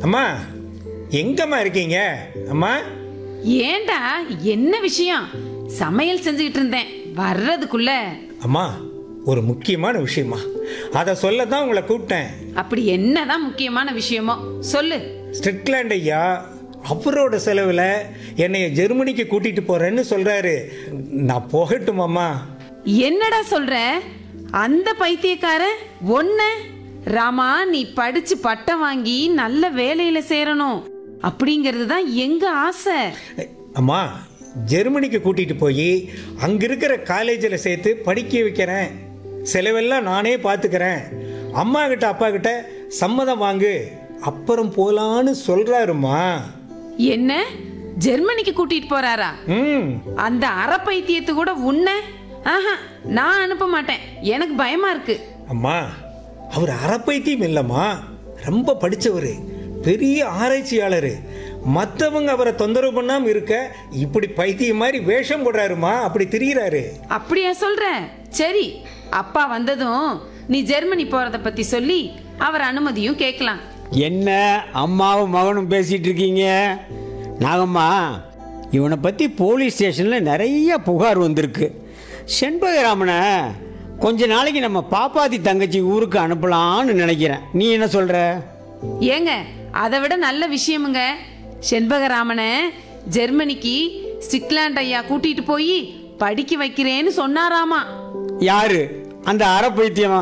அம்மா எங்கம்மா இருக்கீங்க அம்மா ஏன்டா என்ன விஷயம் சமையல் செஞ்சுக்கிட்டு இருந்தேன் வர்றதுக்குள்ள அம்மா ஒரு முக்கியமான விஷயமா அதை சொல்ல தான் உங்களை கூப்பிட்டேன் அப்படி என்னதான் முக்கியமான விஷயமோ சொல்லு ஸ்ட்ரிக்லாண்ட் ஐயா அவரோட செலவில் என்னைய ஜெர்மனிக்கு கூட்டிட்டு போறேன்னு சொல்றாரு நான் போகட்டுமாம்மா என்னடா சொல்ற அந்த பைத்தியக்காரன் ஒன்ன ராமா நீ படிச்சு பட்டம் வாங்கி நல்ல வேலையில சேரணும் அப்படிங்கிறது தான் எங்க ஆசை அம்மா ஜெர்மனிக்கு கூட்டிட்டு போய் அங்க இருக்கிற காலேஜில் சேர்த்து படிக்க வைக்கிறேன் செலவெல்லாம் நானே பார்த்துக்கிறேன் அம்மா கிட்ட அப்பா கிட்ட சம்மதம் வாங்கு அப்புறம் போலான்னு சொல்றாருமா என்ன ஜெர்மனிக்கு கூட்டிட்டு போறாரா ம் அந்த அரை பைத்தியத்தை கூட உன்ன ஆஹா நான் அனுப்ப மாட்டேன் எனக்கு பயமா இருக்கு அம்மா அவர் அறப்பைத்தியம் இல்லைம்மா ரொம்ப படித்தவர் பெரிய ஆராய்ச்சியாளர் மற்றவங்க அவரை தொந்தரவு பண்ணாமல் இருக்க இப்படி பைத்தியம் மாதிரி வேஷம் போடுறாருமா அப்படி திரியிறாரு அப்படியா சொல்ற சரி அப்பா வந்ததும் நீ ஜெர்மனி போறத பத்தி சொல்லி அவர் அனுமதியும் கேட்கலாம் என்ன அம்மாவும் மகனும் பேசிட்டு இருக்கீங்க நாகம்மா இவனை பற்றி போலீஸ் ஸ்டேஷனில் நிறைய புகார் வந்திருக்கு செண்பகராமனை கொஞ்ச நாளைக்கு நம்ம பாப்பாத்தி தங்கச்சி ஊருக்கு அனுப்பலான்னு நினைக்கிறேன் நீ என்ன சொல்கிற ஏங்க அதை விட நல்ல விஷயமுங்க செண்பகராமனை ஜெர்மனிக்கு ஸ்டிக்லாண்ட் ஐயா கூட்டிட்டு போய் படிக்க வைக்கிறேன்னு சொன்னாராமா யாரு அந்த அரை பைத்தியமா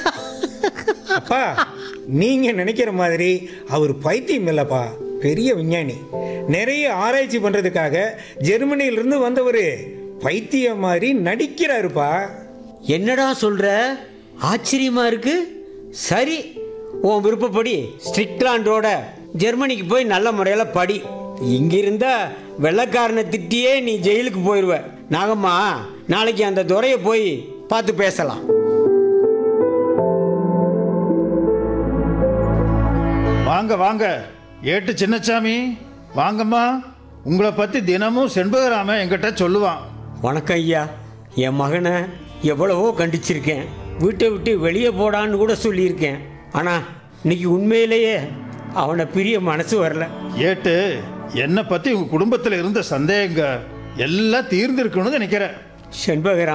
அப்பா நீங்கள் நினைக்கிற மாதிரி அவர் பைத்தியம் இல்லைப்பா பெரிய விஞ்ஞானி நிறைய ஆராய்ச்சி பண்ணுறதுக்காக ஜெர்மனியிலிருந்து வந்தவர் பைத்தியம் மாதிரி நடிக்கிறாருப்பா என்னடா சொல்ற ஆச்சரியமா இருக்கு சரி உன் விருப்பப்படி ஸ்ட்ரிக்லாண்டோட ஜெர்மனிக்கு போய் நல்ல முறையில் படி இங்க இருந்தா வெள்ளக்காரனை திட்டியே நீ ஜெயிலுக்கு போயிடுவ நாகம்மா நாளைக்கு அந்த துறையை போய் பார்த்து பேசலாம் வாங்க வாங்க ஏட்டு சின்னச்சாமி வாங்கம்மா உங்களை பற்றி தினமும் செண்பகராமன் என்கிட்ட சொல்லுவான் வணக்கம் ஐயா என் மகனை எவ்வளவோ கண்டிச்சிருக்கேன் வீட்டை விட்டு வெளியே போடான்னு கூட சொல்லியிருக்கேன் ஆனால் இன்னைக்கு உண்மையிலேயே அவனை பிரிய மனசு வரல ஏட்டு என்னை பற்றி உங்கள் குடும்பத்தில் இருந்த சந்தேகங்க எல்லாம் தீர்ந்திருக்குன்னு நினைக்கிறேன் செண்பகராமன்